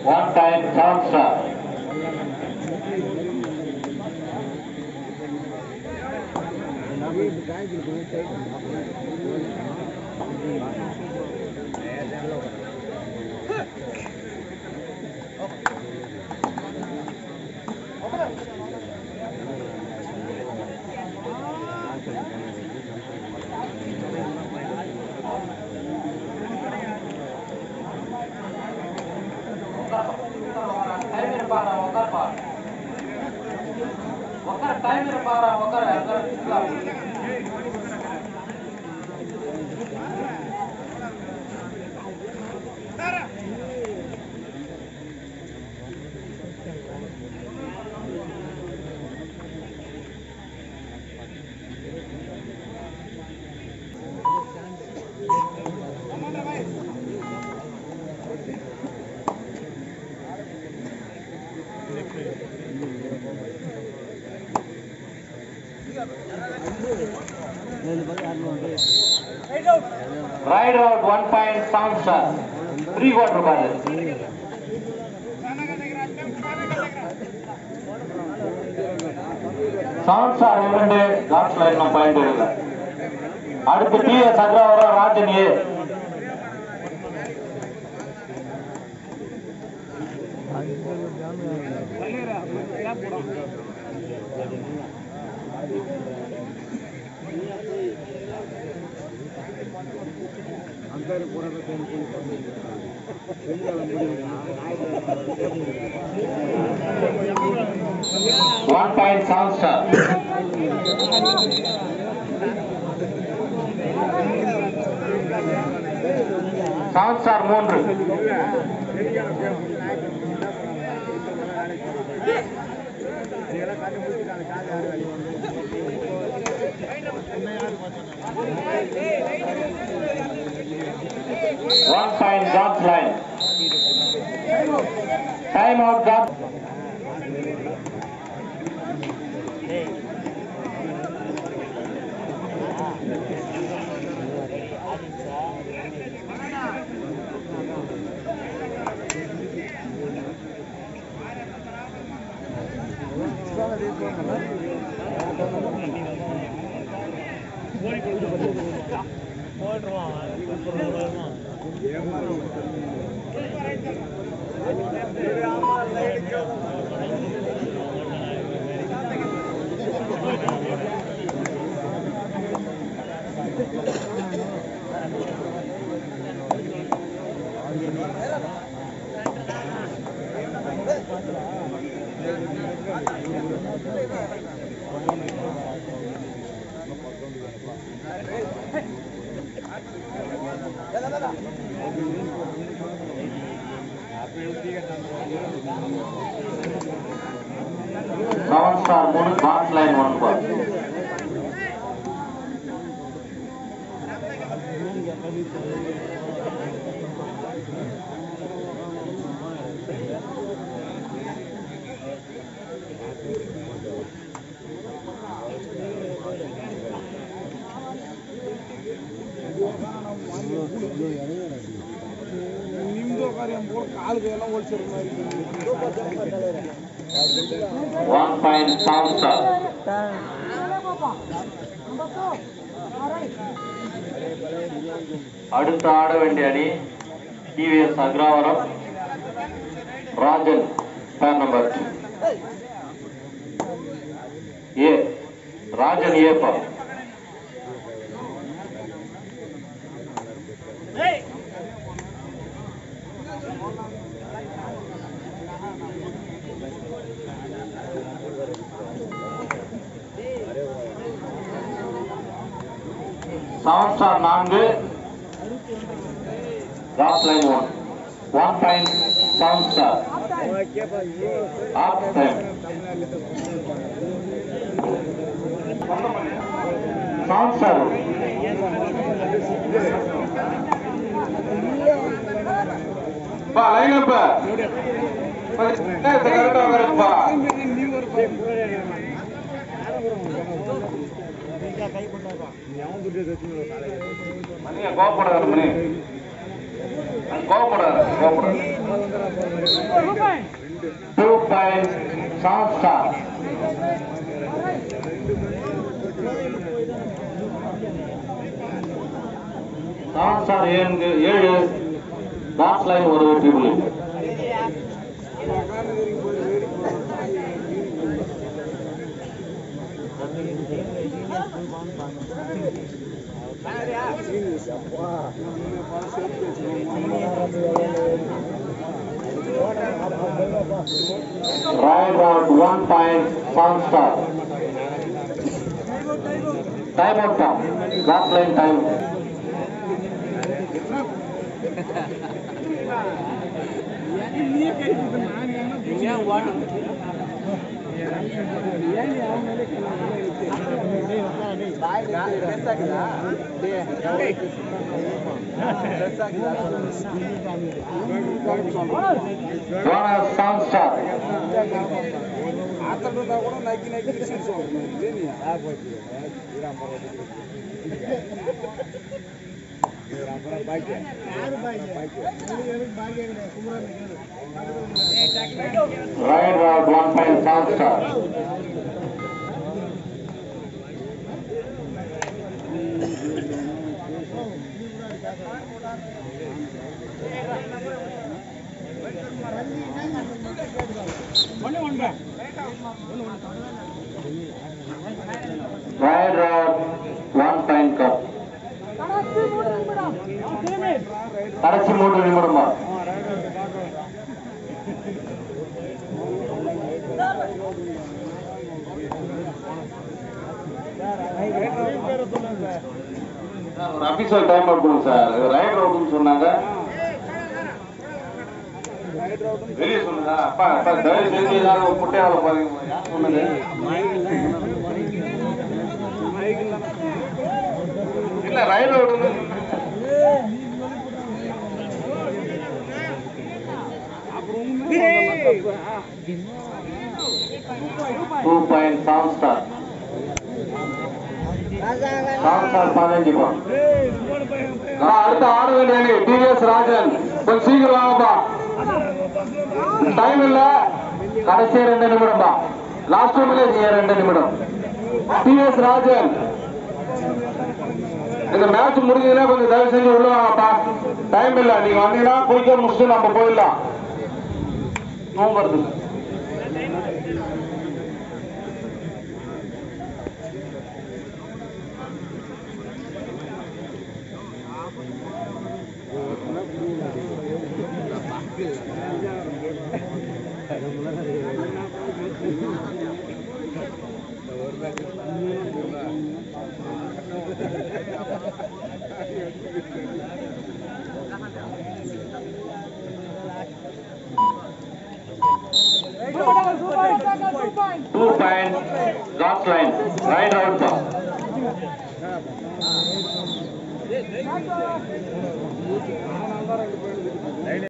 One time sound star. Time ಇರಬಾರ ಒಕ್ಕರ್ಪ ಒಕ್ಕರ ಟೈಮ್ ಇರಬಾರ ಒಕ್ಕರ Ride out one point sound star. Three quarter balance. Sound star இரண்டு லாஸ்ட்ல இன்னும் பாயிண்ட் இல்லை அடுத்து டி எஸ் அக்ரவரம் Rajan A one point sound star sound star மூன்று ஒன் பாயிண்ட் ஜான்ஸ் லைன் டைம் அவுட் ஜான்ஸ் செவன் ஸ்டார் மூணு ஜான்ஸ் லைன் ஒன் பார் ನಿಮ್ದು ಕಾರ್ಯ ಕಾಲು ಎಲ್ಲ ಹೋಲ್ಸಿರೋ ஒன் பாயிண்ட் சவுண்ட் ஸ்டார் அடுத்து ஆட வேண்டிய அணி டிவிஎஸ் அக்ராவரம் ராஜன் பேர் நம்பர் ஏ ராஜன் ஏப்பா செவன் ஸ்டார் நான்கு last line one one point seven star off time seven star பா லைன் அப்ப கரெக்டா வருப்பா மணியா கோவப்படாத மணி கோவப்படாத கோவப்படாத two point song star song star ஏழு ஏழு லாஸ்ட் லைன் ஒரு வெற்றி புள்ளி Right out one point, Sun Star. Time out time. Last line time. Bonus Sun Star. ಮಾತಾಡೋದಾಗ ಕೂಡ ನಕ್ಕಿ ನಕ್ಕಿ ಸಿಡಿಸೋದು ಇದೇನಿ Right out one point, Sun Star. Right out one point cup. கடைசி மூன்று நிமிடமா ஒரு அபிஷியல் டைம் அவுட் கொடுங்க sir right அவுட்னு சொன்னாங்க வெளியே சொல்லுங்க அப்பா அப்பா தயவு செஞ்சு ஏதாவது ஒரு முட்டையால பாருங்க யார் சொன்னது இல்ல ரைட் அவுட்னு two point seven star seven star பதினஞ்சு பாயிண்ட் அடுத்து ஆட வேண்டிய அணி டிவிஎஸ் ராஜன் கொஞ்சம் சீக்கிரம் வாங்கப்பா டைம் இல்ல கடைசி ரெண்டு நிமிடம் தான் லாஸ்ட் டைம்ல ரெண்டு நிமிடம் டிவிஎஸ் ராஜன் இந்த மேட்ச் முடிஞ்சதுன்னா கொஞ்சம் தயவு செஞ்சு உள்ள வாங்கப்பா டைம் இல்ல நீங்க வந்தீங்கன்னா குயிக்க முடிச்சுட்டு நம்ம போயிடலாம் நோம்புறது two point last line right out பா